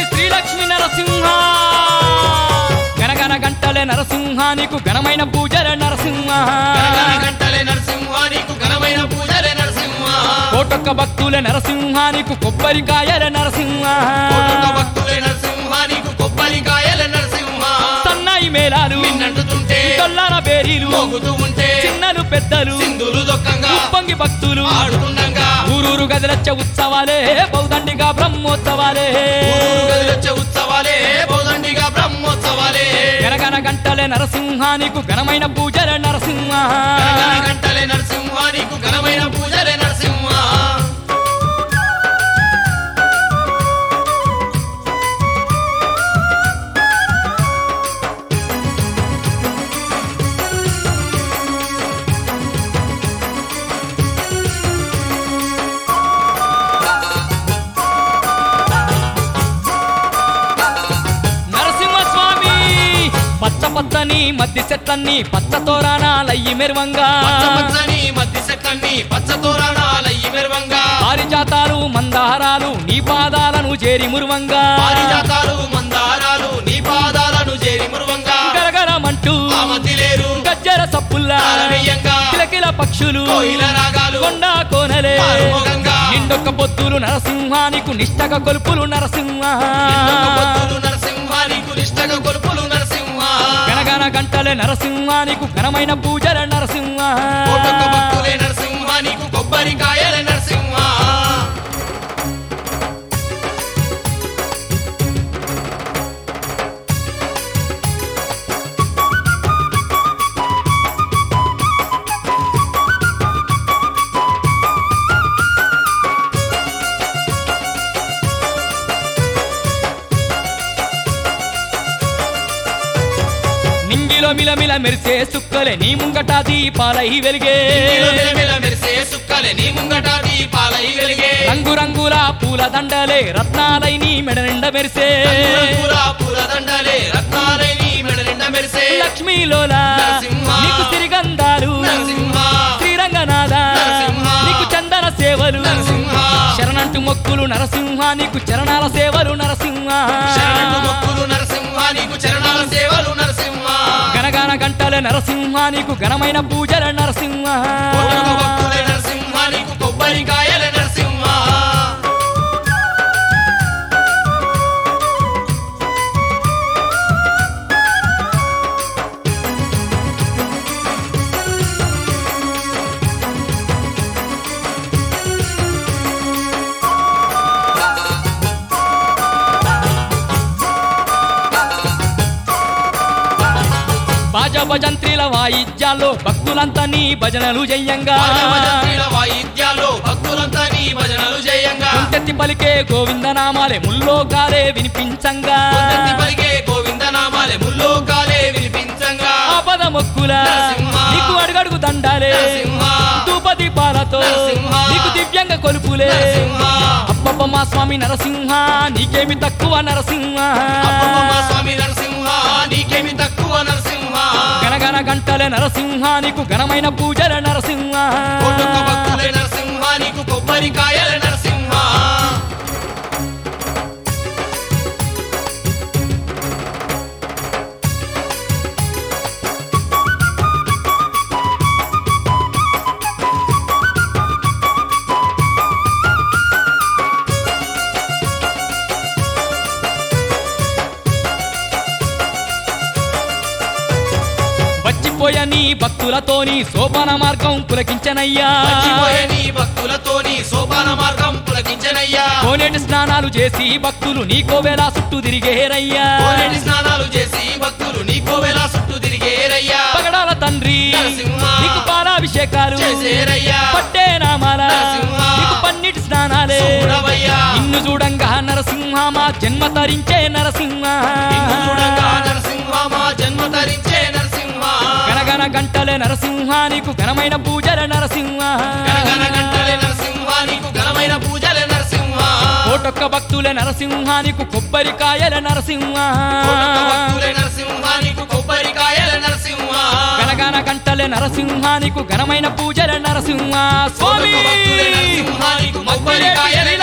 శ్రీలక్ష్మి నరసింహ గనగన గంటలే నరసింహ నీకు ఘనమైన పూజలే నరసింహ గణగణ గంటలే నరసింహ నీకు ఘనమైన పూజలే నరసింహ కోటొక్క భక్తులే నరసింహ నీకు కొబ్బరికాయలే నరసింహ కోటొక్క భక్తులే నరసింహ నీకు కొబ్బరికాయలే నరసింహ సన్నాయి మేళాలు నిన్నంటుతుంటే తొల్లాల బేరీలు మోగుతూ ఉంటే చిన్నలు పెద్దలు సింధులు దొక్కంగా ఉప్పొంగి భక్తులు ఆడుతుండగా ఊరూరు గదిలచ్చ ఉత్సవాలే బౌదండిగా బ్రహ్మోత్సవాలే ఊరు గదిలొచ్చే ఉత్సవాలే బౌదండిగా బ్రహ్మోత్సవాలే గనగన గంటలే నరసింహ నీకు ఘనమైన పూజలే నరసింహ గణగణ గంటలే నరసింహ నీకు ఘనమైన పూజలే నరసింహ నరసింహస్వామి పచ్చ పచ్చని మధ్య చెట్లన్నీ పచ్చ తోరణాలయ్యి మెరువంగా పచ్చ పచ్చని మధ్య చెట్లన్నీ పచ్చ తోరణాలయ్యి మెరువంగా పారిజాతాలు మందారాలు నీ పాదాలను చేరి మురువంగా పారిజాతాలు మందారాలు నీ పాదాలను చేరి మురువంగా గరగరమంటూ ఆ మధ్య లేరు గజ్జర సప్పుల్లా తారవేయంగా కిలకిల పక్షులు కోయిల రాగాలు కొండ కోనలే ఆరుమోగంగా నిండొక్క పొత్తులు నరసింహానికి నిష్టక కొలుపులు నరసింహ ఎన్నొక్క పొత్తులు నరసింహ నీకు నిష్టగా కొలుపులు నరసింహ గనగన గంటలే నరసింహానికి ఘనమైన పూజల నరసింహ కోటొక్క భక్తులే నరసింహ నీకు కొబ్బరికాయలే నరసింహ నింగిలో మిలమిల మెరిసే సుక్కలే నీ ముంగట దీపాలై వెలిగే నీలో మెలమెల మెరిసే సుక్కలే నీ ముంగట దీపాలై వెలిగే రంగు రంగుల పూల దండలే రత్నాలై నీ మెడ నిండ మెరిసే రంగురంగుల పూలదండలే రత్నాలై నీ మెడ నిండా మెరిసే లక్ష్మీలోలా నరసింహ. నీకు సిరిగంధాలు నరసింహ శ్రీరంగనాథ నరసింహ. నీకు చందన సేవలు నరసింహ శరణంటు మొక్కులు నరసింహ నీకు చరణాల సేవలు నరసింహ శరణు మొక్కులు నరసింహ నీకు చరణాల సేవలు నరసింహ గనగన గంటలే నరసింహ నీకు ఘనమైన పూజల నరసింహ కోటొక్క భక్తులే నరసింహ నీకు కొబ్బరికాయలే నరసింహ బాజా భజంత్రిల వాయిద్యాల్లో భక్తులంతా నీ భజనలు జయంగా భజనల వాయిద్యాల్లో భక్తులంతా నీ భజనలు జయంగా కొంచెత్తి పలికే గోవిందనామాలే ముల్లోకాలే వినిపించంగా కొండంతి పలికే గోవింద నామాలే ముల్లోకాలే వినిపించంగా ఆపద మొక్కుల నరసింహ. నీకు అడుగడుగు దండాలే నరసింహ. ధూపది పాలతో నరసింహ. నీకు దివ్యంగ కొలుపులే నరసింహ. అప్పప్ప మా స్వామి నరసింహ నీకేమి తక్కువ నరసింహ అప్పమ్మ స్వామి నరసింహ నీకేమి తక్కువ నరసింహ గనగన గంటలే నరసింహ నీకు ఘనమైన పూజల నరసింహ కోటొక్క భక్తులే నరసింహ నీకు కొబ్బరికాయల నరసింహ వచ్చిపోయ నీ భక్తులతోని సోపాన మార్గం పులకించనయ్యా మర్చిపోయే నీ భక్తులతోని సోపాన మార్గం పులకించనయ్యా కోనేటి స్నానాలు చేసి భక్తులు నీ కోవెలా చుట్టూ తిరిగేరయ్యా కోనేటి స్నానాలు చేసి భక్తులు నీ కోవెలా చుట్టూ తిరిగేరయ్యా పగడాల తండ్రి నరసింహ. నీకు పాలాభిషేకాలు చేసేరయ్యా పట్టే నామాల నరసింహ. నీకు పన్నిటి స్నానాలే చూడవయ్యా నిన్ను చూడంగా నరసింహ మా జన్మ తరించే నరసింహ నిన్ను చూడగా నరసింహ మా జన్మ ధరించే నరసింహ గనగన గంటలే నరసింహ నీకు ఘనమైన పూజల నరసింహ గణగణ గంటలే నరసింహ నీకు ఘనమైన పూజలే నరసింహ కోటొక్క భక్తులే నరసింహ నీకు కొబ్బరికాయల నరసింహ కోటొక్క భక్తులే నరసింహ నీకు కొబ్బరికాయల నరసింహ గనగన గంటలే నరసింహ నీకు ఘనమైన పూజల నరసింహ స్వామి కోటొక్క భక్తులే నరసింహ నీకు కొబ్బరికాయలే